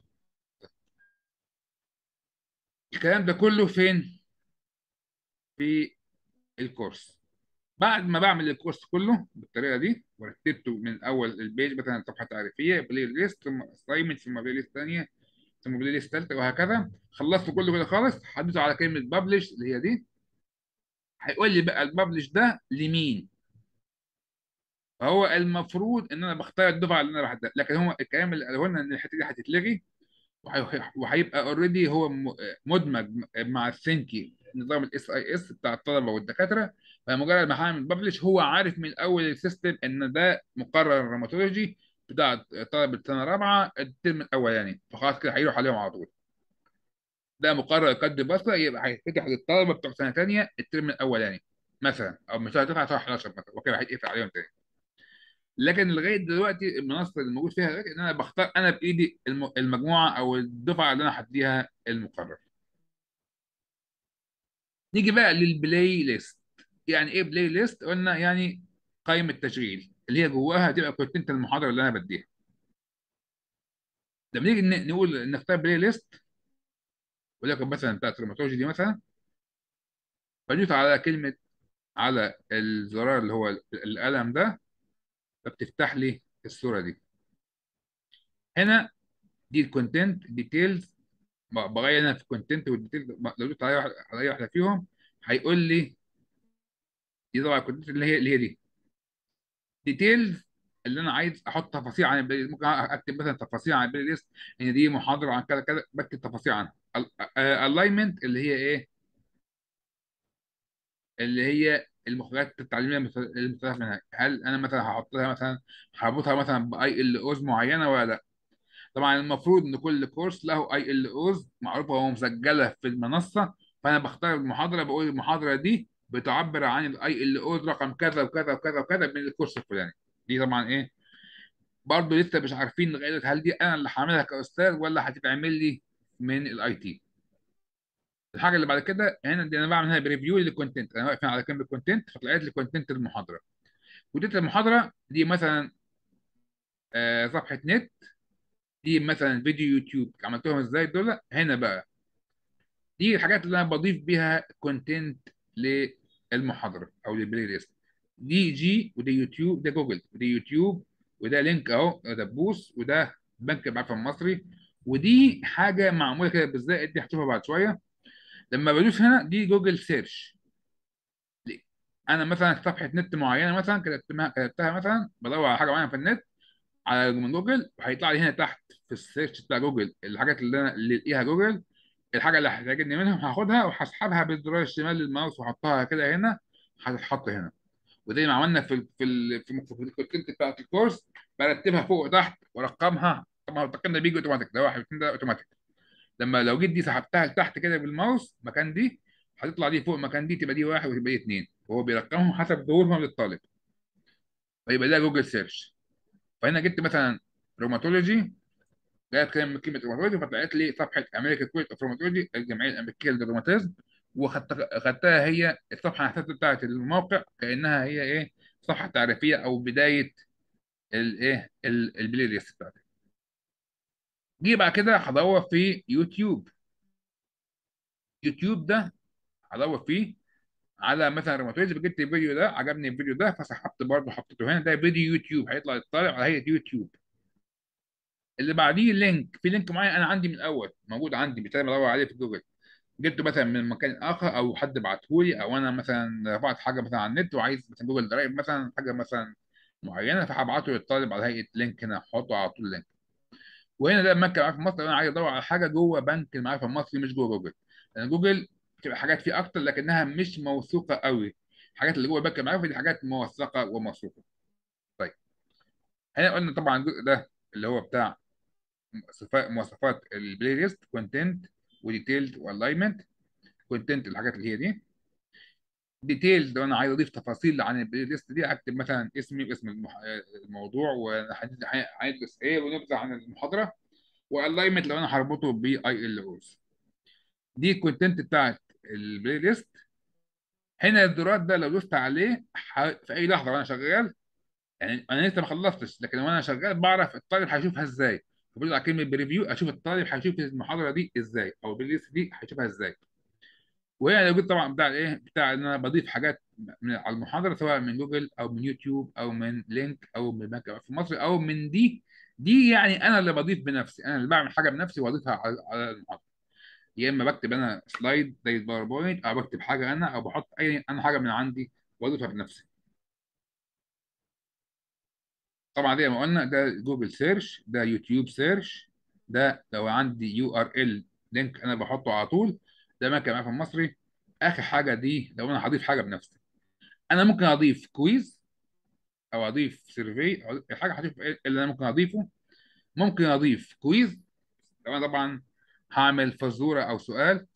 الكلام ده كله فين في الكورس بعد ما بعمل الكورس كله بالطريقه دي ورتبته من اول البيج مثلا صفحه تعريفيه بلاي ليست ثم اساينمنت ثم بلاي ليست ثانيه ثم بلاي ليست ثالثه وهكذا خلصت كله كده خالص حددت على كلمه ببلش اللي هي دي هيقول لي بقى الببلش ده لمين فهو المفروض ان انا بختار الدفعه اللي انا بحددها لكن هو الكلام اللي قاله لنا ان الحته دي هتتلغي وهي- وهيبقى اوريدي هو م- مدمج مع الثينكي نظام الاس اي اس بتاع الطلبه والدكاتره فمجرد ما هعمل ببلش هو عارف من اول السيستم ان ده مقرر الرماتولوجي بتاع طلبه سنه رابعه الترم الاولاني فخلاص كده هيروح عليهم على طول ده مقرر قد بصره يبقى هيتفتح للطلبه بتوع سنه ثانيه الترم الاولاني مثلا او مش هتفتح شهر 11 مثلا وكده هيتقفل عليهم تاني لكن لغايه دلوقتي المنصه اللي موجود فيها دلوقتي ان انا بختار انا بايدي الم- المجموعه او الدفعه اللي انا هديها المقرر نيجي بقى للبلاي ليست يعني ايه بلاي ليست قلنا يعني قائمه تشغيل اللي هي جواها هتبقى كونتنت المحاضره اللي انا بديها لما نيجي ن- نقول نختار بلاي ليست وليكن مثلا بتاعت الروماتولوجي دي مثلا بدوس على كلمه على الزرار اللي هو القلم ده فبتفتح لي الصوره دي هنا دي الكونتنت ديتيلز بغير انا في الكونتنت والديتيلز لو دوست على واحد- على اي واحده فيهم هيقول لي دي طبعا الكونتنت اللي هي اللي هي دي ديتيلز اللي انا عايز احط تفاصيل عن البلاي ممكن اكتب مثلا تفاصيل عن البلاي ليست ان دي محاضره عن كذا كذا بكتب تفاصيل عنها الاينمنت اللي هي ايه اللي هي المخرجات التعليميه المست- المستفاد منها هل انا مثلا هحط لها مثلا هربطها مثلا باي ال اوز معينه ولا لا طبعا المفروض ان كل كورس له اي ال اوز معروفه ومسجله في المنصه فانا بختار المحاضره بقول المحاضره دي بتعبر عن الاي ال اوز رقم كذا وكذا وكذا وكذا من الكورس الفلاني دي طبعا ايه برضه لسه مش عارفين لغايه دلوقتي هل دي انا اللي هعملها كاستاذ ولا هتتعمل لي من الاي تي الحاجه اللي بعد كده هنا دي انا بعمل هنا بريفيو للكونتنت انا واقف هنا على كلمه كونتنت فطلعت لي كونتنت المحاضره وديت المحاضره دي مثلا آه، صفحه نت دي مثلا فيديو يوتيوب عملتهم ازاي دول هنا بقى دي الحاجات اللي انا بضيف بيها كونتنت للمحاضره او للبلاي ليست دي جي وده يوتيوب ده جوجل وده يوتيوب وده لينك اهو ده بوس وده بنك البعثه المصري ودي حاجه معموله كده بالذات دي هتشوفها بعد شويه لما بدوس هنا دي جوجل سيرش انا مثلا صفحه نت معينه مثلا كتبتها كتبتها مثلا بدور على حاجه معينه في النت على من جوجل وهيطلع لي هنا تحت في السيرش بتاع جوجل الحاجات اللي انا اللي لقيها جوجل الحاجه اللي هتعجبني منهم هاخدها وهسحبها بالزرار الشمال للماوس واحطها كده هنا هتتحط هنا وزي ما عملنا في ال في ال في ال- في الكونتنت بتاعت الكورس برتبها فوق وتحت وارقمها طبعا التقييم ده بيجي اوتوماتيك ده واحد اثنين ده اوتوماتيك لما لو جيت دي سحبتها لتحت كده بالماوس مكان دي هتطلع دي فوق مكان دي تبقى دي واحد وتبقى دي اثنين وهو بيرقمهم حسب ظهورهم للطالب فيبقى ده جوجل سيرش فهنا جبت مثلا روماتولوجي جايب كلمه كلمه روماتولوجي فطلعت لي صفحه امريكا كويت اوف روماتولوجي الجمعيه الامريكيه للروماتيزم وخدتها هي الصفحه الاساسيه بتاعت الموقع كانها هي ايه صفحه تعريفيه او بدايه الايه ال- البلاي ليست بتاعتي جه بعد كده هدور في يوتيوب يوتيوب ده هدور فيه على مثلا روماتولوجي جبت الفيديو ده عجبني الفيديو ده فسحبت برضه حطيته هنا ده فيديو يوتيوب هيطلع للطالع على هيئه يوتيوب اللي بعديه لينك في لينك معين انا عندي من الاول موجود عندي بالتالي بدور عليه في جوجل جبته مثلا من مكان اخر او حد بعته لي او انا مثلا رفعت حاجه مثلا على النت وعايز مثلا جوجل درايف مثلا حاجه مثلا معينه فهبعته للطالب على هيئه لينك هنا احطه على طول لينك وهنا ده بنك المعرفه في مصر انا عايز ادور على حاجه جوه بنك المعرفه المصري مش جوه جوجل لان جوجل بتبقى حاجات فيه اكتر لكنها مش موثوقه قوي الحاجات اللي جوه بنك المعرفه دي حاجات موثقه وموثوقه طيب هنا قلنا طبعا الجزء ده اللي هو بتاع صفات مواصفات البلاي ليست كونتنت وديتيلز والاينمنت كونتنت الحاجات اللي هي دي ديتيلز لو انا عايز اضيف تفاصيل عن البلاي ليست دي هكتب مثلا اسمي واسم المح... الموضوع وهندرس ايه ونبذه عن المحاضره والاينمنت لو انا هربطه باي ال اوز دي الكونتنت بتاعت البلاي ليست هنا الزرار ده لو دوست عليه ح- في اي لحظه وانا شغال يعني انا لسه ما خلصتش لكن وانا شغال بعرف الطالب هيشوفها ازاي فبقول على كلمه بريفيو اشوف الطالب هيشوف المحاضره دي ازاي او البلاي ليست دي هيشوفها ازاي وهنا لو جيت طبعا بتاع الايه بتاع ان انا بضيف حاجات من على المحاضره سواء من جوجل او من يوتيوب او من لينك او من بنك في مصر او من دي دي يعني انا اللي بضيف بنفسي انا اللي بعمل حاجه بنفسي واضيفها على على المحاضره يا اما بكتب انا سلايد زي الباوربوينت او بكتب حاجه انا او بحط اي انا حاجه من عندي واضيفها بنفسي طبعا زي ما قلنا ده جوجل سيرش ده يوتيوب سيرش ده لو عندي يو ار ال لينك انا بحطه على طول ده مكان معايا في المصري اخر حاجه دي لو انا هضيف حاجه بنفسي انا ممكن اضيف كويز او اضيف سيرفي او الحاجه هشوف ايه اللي انا ممكن اضيفه ممكن اضيف كويز لو انا طبعا هعمل فزوره او سؤال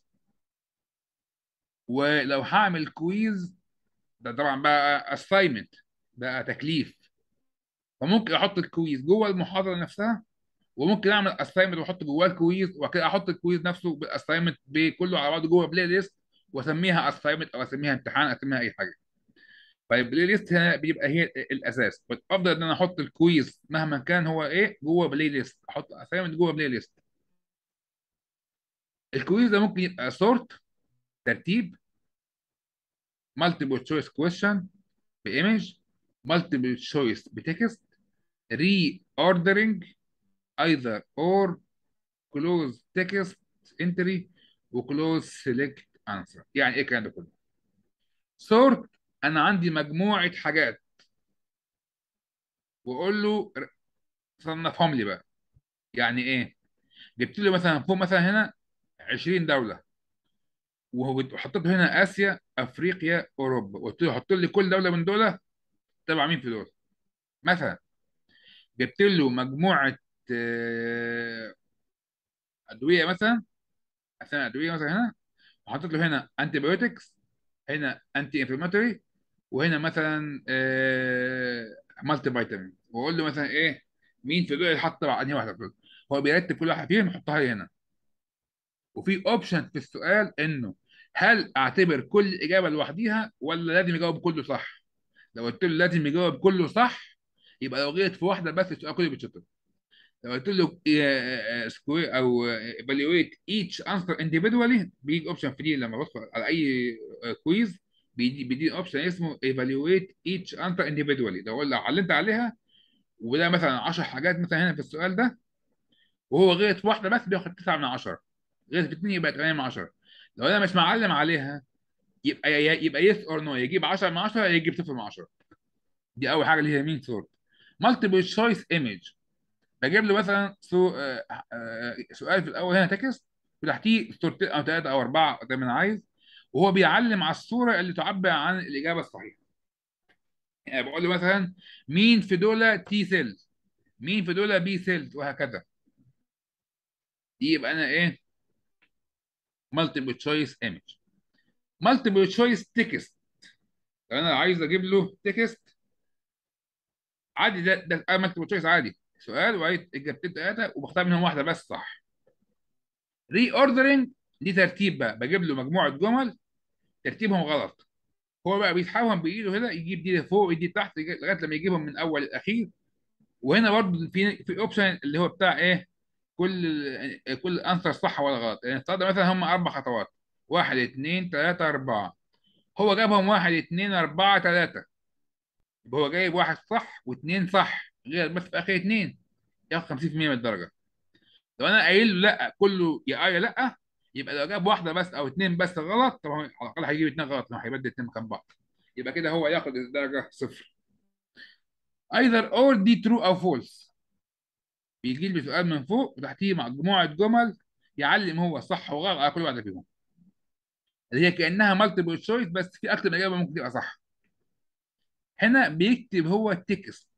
ولو هعمل كويز ده طبعا بقى اساينمنت بقى تكليف فممكن احط الكويز جوه المحاضره نفسها وممكن اعمل اساينمنت واحط جواه الكويز وبعد كده احط الكويز نفسه بالاساينمنت بكله على بعضه جوه بلاي ليست واسميها اساينمنت او اسميها امتحان اسميها اي حاجه فالبلاي ليست هنا بيبقى هي الاساس والافضل ان انا احط الكويز مهما كان هو ايه جوه بلاي ليست احط اساينمنت جوه بلاي ليست الكويز ده ممكن يبقى سورت ترتيب مالتيبل تشويس كويشن بايمج مالتيبل تشويس بتكست ري اوردرنج ايذر اور كلوز تكست انتري وكلوز سيلكت انسر يعني ايه الكلام ده كله سورت انا عندي مجموعه حاجات واقول له ر- صنفهم لي بقى يعني ايه جبت له مثلا فوق مثلا هنا 20 دوله وهو- وحطيت هنا اسيا افريقيا اوروبا قلت له حط لي كل دوله من دول تبع مين في دول مثلا جبت له مجموعه آه، ادويه مثلا اسامي ادويه مثلا هنا وحطيت له هنا انتي بايوتكس هنا انتي انفلاماتوري وهنا مثلا مالتي فيتامين واقول له مثلا ايه مين في دول اللي حط تبع انهي واحده في دول هو بيرتب كل واحده فيهم يحطها لي هنا وفي اوبشن في السؤال انه هل اعتبر كل اجابه لوحديها ولا لازم يجاوب كله صح لو قلت له لازم يجاوب كله صح يبقى لو غلط في واحده بس السؤال كله بيتشطب لو قلت له سكوير او evaluate each answer individually بيجي اوبشن فري لما بدخل على اي كويز بيدي بيدي اوبشن اسمه evaluate each answer individually لو لو علمت عليها وده مثلا 10 حاجات مثلا هنا في السؤال ده وهو غلط في واحده بس بياخد 9 من 10 غلط في اثنين يبقى 8 من 10 لو انا مش معلم عليها يبقى يبقى يس اور نو يجيب 10 من 10 يجيب 0 من 10 دي اول حاجه اللي هي مين سورت مالتيبل تشويس ايمج بجيب له مثلا سو... آه، آه، سؤال في الاول هنا تكست وتحتيه صورتين او ثلاثه او اربعه زي ما انا عايز وهو بيعلم على الصوره اللي تعبر عن الاجابه الصحيحه يعني بقول له مثلا مين في دول تي سيلز مين في دول بي سيلز وهكذا دي يبقى انا ايه مالتيبل تشويس ايمج مالتيبل تشويس تكست لو انا عايز اجيب له تكست عادي ده ده مالتيبل تشويس عادي سؤال وعايز اجابتين ثلاثه وبختار منهم واحده بس صح ري اوردرنج دي ترتيب بقى بجيب له مجموعه جمل ترتيبهم غلط هو بقى بيسحبهم بايده هنا يجيب دي لفوق ودي تحت يجي- لغايه لما يجيبهم من اول الاخير وهنا برضه في في اوبشن اللي هو بتاع ايه كل كل انسر صح ولا غلط يعني افترض مثلا هم اربع خطوات واحد اثنين ثلاثه اربعه هو جابهم واحد اثنين اربعه ثلاثه يبقى هو جايب واحد صح واثنين صح غير بس في اخر اثنين ياخد 50% من الدرجه لو انا قايل له لا كله يا اه يا لا يبقى لو جاب واحده بس او اثنين بس غلط طبعا على الاقل هيجيب اثنين غلط ما هيبدل اثنين مكان بعض يبقى كده هو ياخد الدرجه صفر either or دي true او false بيجي لي سؤال من فوق وتحتيه مجموعه جمل يعلم هو صح وغلط على كل واحده فيهم اللي هي كانها مالتيبل تشويس بس في اكتر من اجابه ممكن تبقى صح هنا بيكتب هو التكست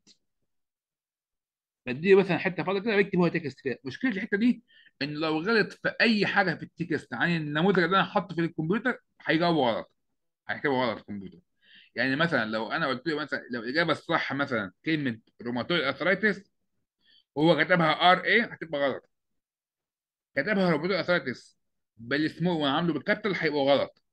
بديه مثلا حته فاضيه كده بيكتب هو تكست كده مشكله الحته دي ان لو غلط في اي حاجه في التكست عن النموذج اللي انا حاطه في الكمبيوتر هيجاوبه غلط هيكتبه غلط في الكمبيوتر يعني مثلا لو انا قلت له مثلا لو الاجابه الصح مثلا كلمه روماتويد ارثرايتس وهو كتبها ار اي هتبقى غلط كتبها روماتويد ارثرايتس بالسمول وانا عامله بالكابيتال هيبقى غلط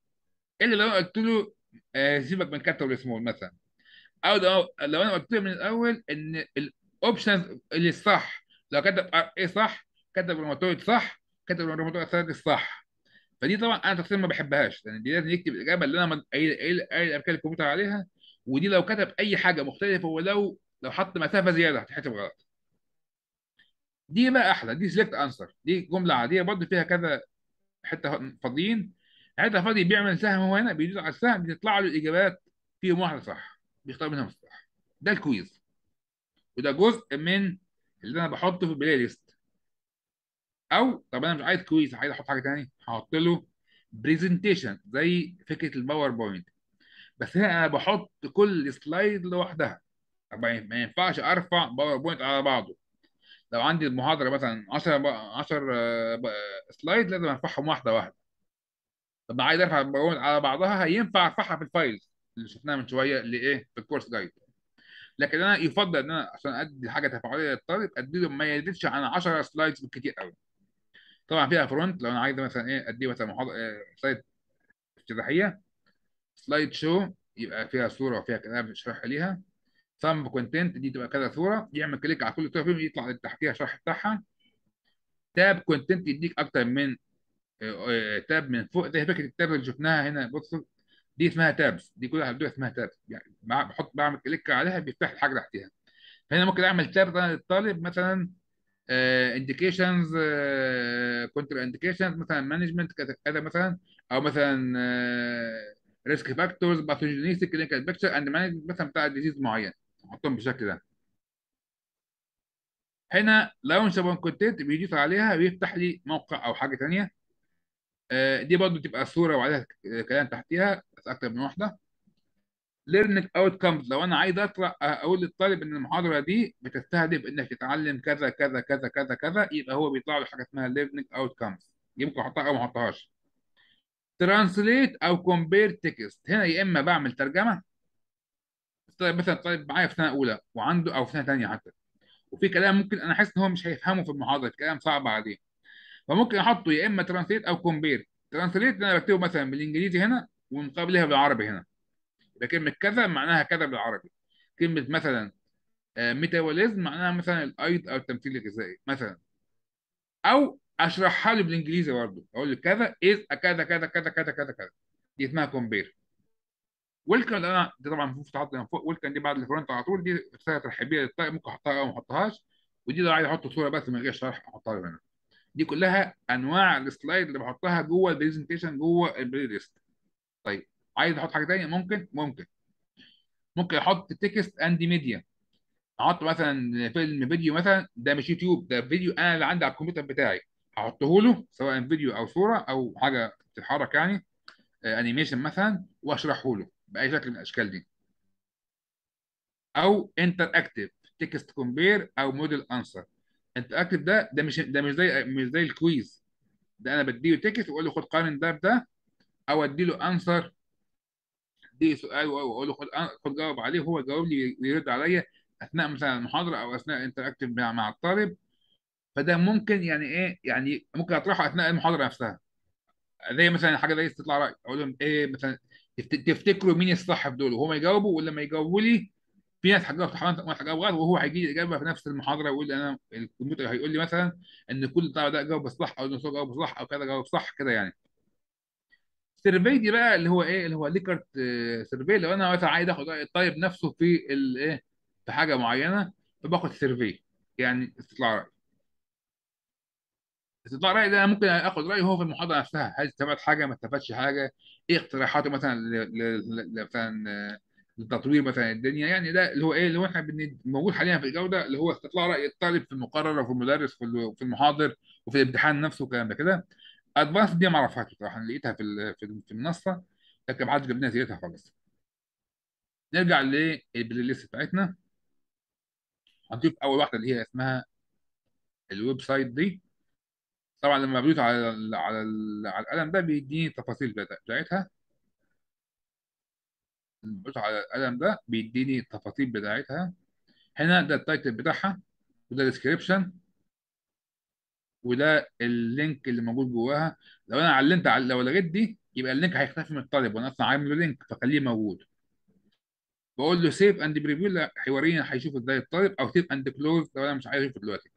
الا لو انا قلت له آه، سيبك من كابيتال وسمول مثلا او لو لو انا قلت له من الاول ان الاوبشنز اللي صح لو كتب ار اي صح كتب الروماتويد صح كتب الروماتويد ارثرايتس صح فدي طبعا انا شخصيا ما بحبهاش لان دي لازم يكتب الاجابه اللي انا مد- قايل قايل قايل اركان الكمبيوتر عليها ودي لو كتب اي حاجه مختلفه ولو لو حط مسافه زياده هتحسب غلط دي بقى احلى دي سيلكت انسر دي جمله عاديه برضه فيها كذا حته فاضيين حته فاضي بيعمل سهم هو هنا بيدوس على السهم بتطلع له الاجابات فيهم واحده صح بيختار منها الصح ده الكويز وده جزء من اللي انا بحطه في البلاي ليست او طب انا مش عايز كويز عايز احط حاجه تاني هحط له برزنتيشن زي فكره الباوربوينت بس هنا انا بحط كل سلايد لوحدها طبعا ما ينفعش ارفع باوربوينت على بعضه لو عندي المحاضره مثلا 10 10 سلايد لازم ارفعهم واحده واحده طب أنا عايز ارفع الباوربوينت على بعضها هينفع ارفعها في الفايلز اللي شفناها من شويه اللي ايه في الكورس جايد لكن انا يفضل ان انا عشان ادي حاجه تفاعليه للطالب ادي له ما يزيدش عن 10 سلايدز بالكتير قوي طبعا فيها فرونت لو انا عايز مثلا ايه ادي مثلا محاضره إيه سلايد افتتاحيه سلايد شو يبقى فيها صوره وفيها كلام شرح ليها سام كونتنت دي تبقى كذا صوره يعمل كليك على كل صوره فيهم يطلع تحتيها الشرح بتاعها تاب كونتنت يديك اكتر من آه، آه، تاب من فوق زي فكره التاب اللي شفناها هنا بصوا دي اسمها تابس دي كلها دول اسمها تابس يعني بع- بحط بعمل كليك عليها بيفتح لي حاجه تحتيها فهنا ممكن اعمل تاب انا للطالب مثلا انديكيشنز كونتر انديكيشنز مثلا مانجمنت كذا كذا مثلا او مثلا ريسك فاكتورز باثوجينيستي كلينيكال بيكتشر اند مانجمنت مثلا بتاع ديزيز معين احطهم بالشكل ده هنا لو شبه كونتنت بيضيف عليها بيفتح لي موقع او حاجه ثانيه دي برضو تبقى صوره وعليها ك- كلام تحتيها بس اكتر من واحده ليرنينج اوت كمز لو انا عايز اطلع اقول للطالب ان المحاضره دي بتستهدف انك تتعلم كذا كذا كذا كذا كذا يبقى هو بيطلع له حاجه اسمها ليرنينج اوت كمز يمكن احطها او ما احطهاش ترانسليت او كومبير تكست هنا يا اما بعمل ترجمه طيب مثلا طالب معايا في سنه اولى وعنده او في سنه ثانيه حتى وفي كلام ممكن انا حاسس ان هو مش هيفهمه في المحاضره كلام صعب عليه فممكن احطه يا اما ترانسليت او كومبير ترانسليت انا بكتبه مثلا بالانجليزي هنا ومقابلها بالعربي هنا يبقى كلمه كذا معناها كذا بالعربي كلمه مثلا ميتابوليزم معناها مثلا الايض او التمثيل الغذائي مثلا او اشرحها له بالانجليزي برضه اقول له كذا از كذا كذا كذا كذا كذا كذا دي اسمها كومبير ويلكم اللي انا دي طبعا المفروض تتحط من فوق ويلكم دي بعد الفرونت على طول دي رساله ترحيبيه للطالب ممكن احطها او ما احطهاش ودي لو عايز احط صوره بس من غير شرح احطها له هنا دي كلها انواع السلايد اللي بحطها جوه البرزنتيشن جوه البلاي ليست طيب عايز احط حاجه ثانيه ممكن ممكن ممكن احط تكست اند ميديا احط مثلا فيلم فيديو مثلا ده مش يوتيوب ده فيديو انا اللي عندي على الكمبيوتر بتاعي هحطه له سواء فيديو او صوره او حاجه تتحرك يعني آه، انيميشن مثلا واشرحه له باي شكل من الاشكال دي او انتر اكتف تكست كومبير او موديل انسر انتر اكتف ده ده مش ده مش زي مش زي الكويز ده انا بديله تكست واقول له خد قارن ده بده او اديله انسر دي سؤال واقول له خد خد جاوب عليه وهو يجاوب لي ويرد عليا اثناء مثلا المحاضره او اثناء انتراكتيف مع مع الطالب فده ممكن يعني ايه يعني ممكن اطرحه اثناء المحاضره نفسها زي مثلا حاجه زي استطلاع راي اقول لهم ايه مثلا تفت- تفتكروا مين الصح في دول وهم يجاوبوا ولما يجاوبوا لي في ناس هتجاوب صح وناس هتجاوب غلط وهو هيجي لي الاجابه في نفس المحاضره ويقول لي انا الكمبيوتر هيقول لي مثلا ان كل الطلبه ده جاوب صح او نص جاوب صح او كذا جاوب صح كده يعني السيرفي دي بقى اللي هو ايه اللي هو ليكرت آه، سيرفي لو انا مثلا عايز اخد راي الطالب نفسه في الايه في حاجه معينه فباخد سيرفي يعني استطلاع راي استطلاع راي ده انا ممكن اخد رايه هو في المحاضره نفسها هل استفاد حاجه ما استفادش حاجه ايه اقتراحاته مثلا ل- ل- ل- مثلا آه، لتطوير مثلا الدنيا يعني ده اللي هو ايه اللي هو احنا بن- موجود حاليا في الجوده اللي هو استطلاع راي الطالب في المقرر وفي المدرس وفي ال- وفي المحاضر وفي الامتحان نفسه والكلام ده كده ادفانس دي ما اعرفهاش بصراحه أنا لقيتها في ال- في ال- في المنصه لكن ما حدش جاب لنا سيرتها خالص نرجع للبلاي ليست بتاعتنا هنشوف اول واحده اللي هي اسمها الويب سايت دي طبعا لما بدوس على ال على ال على القلم ده بيديني التفاصيل بتاعت- بتاعتها لما بدوس على القلم ده بيديني التفاصيل بتاعتها هنا ده التايتل بتاعها وده الديسكريبشن وده اللينك اللي موجود جواها لو انا علمت على لو لغيت دي يبقى اللينك هيختفي من الطالب وانا اصلا عامله لينك فخليه موجود بقول له سيف اند بريفيو لا هيوريني هيشوف ازاي الطالب او سيف اند كلوز لو انا مش عايز اشوفه دلوقتي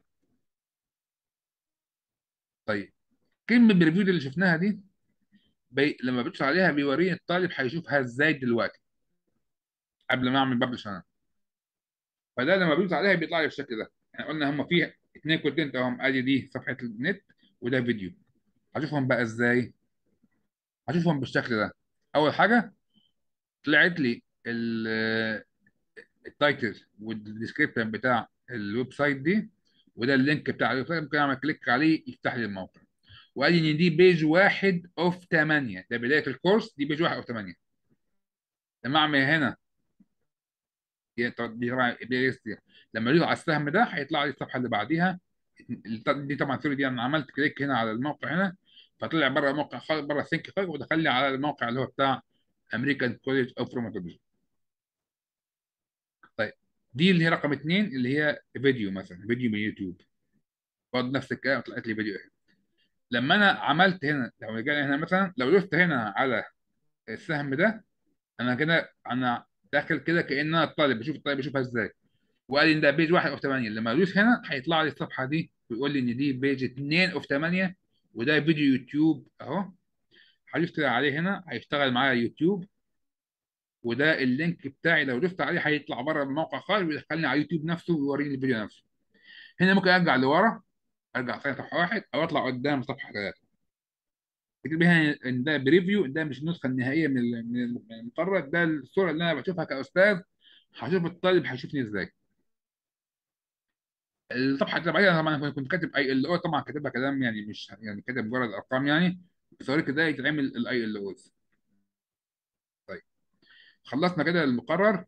طيب كلمه بريفيو دي اللي شفناها دي بي... لما بدوس عليها بيوريني الطالب هيشوفها ازاي دلوقتي قبل ما اعمل ببلش انا فده لما بدوس عليها بيطلع لي بالشكل ده احنا قلنا هم فيه اثنين كونتنت اهم ادي دي صفحه النت وده فيديو هشوفهم بقى ازاي هشوفهم بالشكل ده اول حاجه طلعت لي ال- التايتل والديسكريبشن بتاع الويب سايت دي وده اللينك بتاع الويب سايت ممكن اعمل كليك عليه يفتح لي الموقع وقال لي ان دي بيج واحد اوف 8 ده بدايه الكورس دي بيج واحد اوف 8 لما اعمل هنا دي طب- دي طبعا بلاي ليست دي. لما ادوس على السهم ده هيطلع لي الصفحه اللي بعديها دي طبعا سوري دي انا عملت كليك هنا على الموقع هنا فطلع بره الموقع خالص بره السينك خالص ودخل لي على الموقع اللي هو بتاع امريكان كوليج اوف روماتولوجي طيب دي اللي هي رقم اثنين اللي هي فيديو مثلا فيديو من يوتيوب برضه نفس الكلام طلعت لي فيديو هنا لما انا عملت هنا لو رجعنا هنا مثلا لو دوست هنا على السهم ده انا كده انا داخل كده كأن انا الطالب بشوف الطالب بيشوفها ازاي وقال لي ان ده بيج 1 اوف 8 لما ادوس هنا هيطلع لي الصفحه دي ويقول لي ان دي بيج 2 اوف 8 وده فيديو يوتيوب اهو هدوس كده عليه هنا هيشتغل معايا يوتيوب وده اللينك بتاعي لو دوست عليه هيطلع بره الموقع خالص ويدخلني على يوتيوب نفسه ويوريني الفيديو نفسه هنا ممكن ارجع لورا ارجع صفحه واحد او اطلع قدام صفحه ثلاثه تكتب هنا ان ده بريفيو ده مش النسخه النهائيه من ال- من ال- من المقرر ده الصوره اللي انا بشوفها كاستاذ هشوف الطالب هيشوفني ازاي الصفحه اللي بعدها طبعا أنا كنت كاتب اي ال او طبعا كاتبها كلام يعني مش يعني كاتب مجرد ارقام يعني بس اوريك ازاي يتعمل الاي ال اوز طيب خلصنا كده المقرر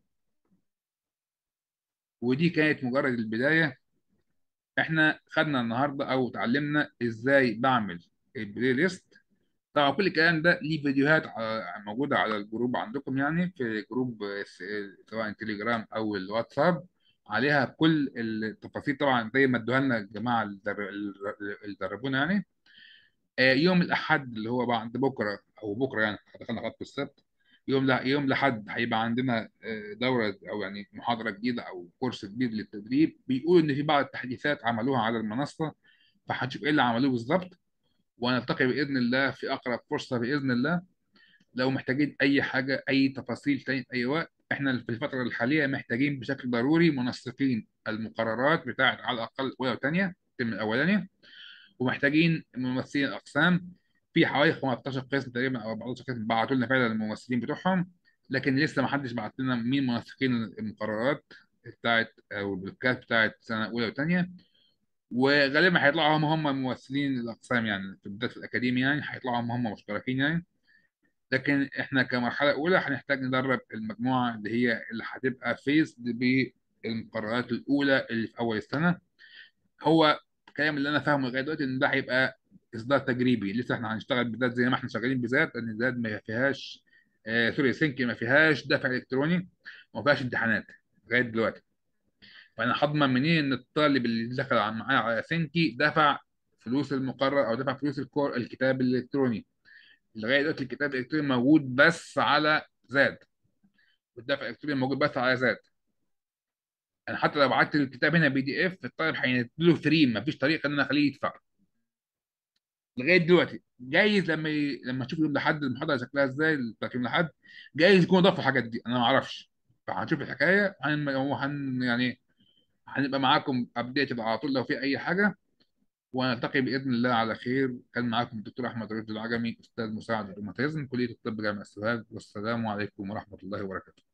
ودي كانت مجرد البدايه احنا خدنا النهارده او اتعلمنا ازاي بعمل البلاي ليست طبعا كل الكلام ده ليه فيديوهات ع- موجوده على الجروب عندكم يعني في جروب س- سواء تليجرام او الواتساب عليها كل التفاصيل طبعا زي ما ادوها لنا الجماعه اللي در- اللي دربونا يعني آه، يوم الاحد اللي هو بعد بكره او بكره يعني دخلنا خط السبت يوم لا يوم الاحد هيبقى عندنا آه، دوره او يعني محاضره جديده او كورس جديد للتدريب بيقولوا ان في بعض التحديثات عملوها على المنصه فهنشوف ايه اللي عملوه بالظبط ونلتقي باذن الله في اقرب فرصه باذن الله لو محتاجين اي حاجه اي تفاصيل تاني في اي وقت احنا في الفتره الحاليه محتاجين بشكل ضروري منسقين المقررات بتاعت على الاقل اولى وثانيه الترم الاولاني ومحتاجين ممثلين اقسام في حوالي 15 قسم تقريبا او 14 قسم بعتوا لنا فعلا الممثلين بتوعهم لكن لسه ما حدش بعت لنا مين منسقين المقررات بتاعت او البلوكات بتاعت سنه اولى وثانيه وغالبا هيطلعوا هم هم ممثلين الاقسام يعني في بدايه الاكاديمي يعني هيطلعوا هم هم مشتركين يعني لكن احنا كمرحله اولى هنحتاج ندرب المجموعه اللي هي اللي هتبقى فيس بالمقررات الاولى اللي في اول السنه هو الكلام اللي انا فاهمه لغايه دلوقتي ان ده هيبقى اصدار تجريبي لسه احنا هنشتغل بذات زي ما احنا شغالين بذات لان ذات ما فيهاش آه سوري سينك ما فيهاش دفع الكتروني وما فيهاش امتحانات لغايه دلوقتي فانا هضمن منين ان الطالب اللي دخل ع- معايا على سينكي دفع فلوس المقرر او دفع فلوس الكور الكتاب الالكتروني لغايه دلوقتي الكتاب الالكتروني موجود بس على زاد والدفع الالكتروني موجود بس على زاد انا حتى لو بعت الكتاب هنا بي دي اف الطالب هينزله فري ما فيش طريقه ان انا اخليه يدفع لغايه دلوقتي جايز لما ي... لما اشوف يوم لحد المحاضره شكلها ازاي التقييم لحد جايز يكون ضافوا الحاجات دي انا ما اعرفش فهنشوف الحكايه هن... هن... يعني هنبقى معاكم ابديت على طول لو في اي حاجه ونلتقي باذن الله على خير كان معاكم الدكتور احمد رشدي العجمي استاذ مساعد الروماتيزم كليه الطب جامعه السوهاج والسلام عليكم ورحمه الله وبركاته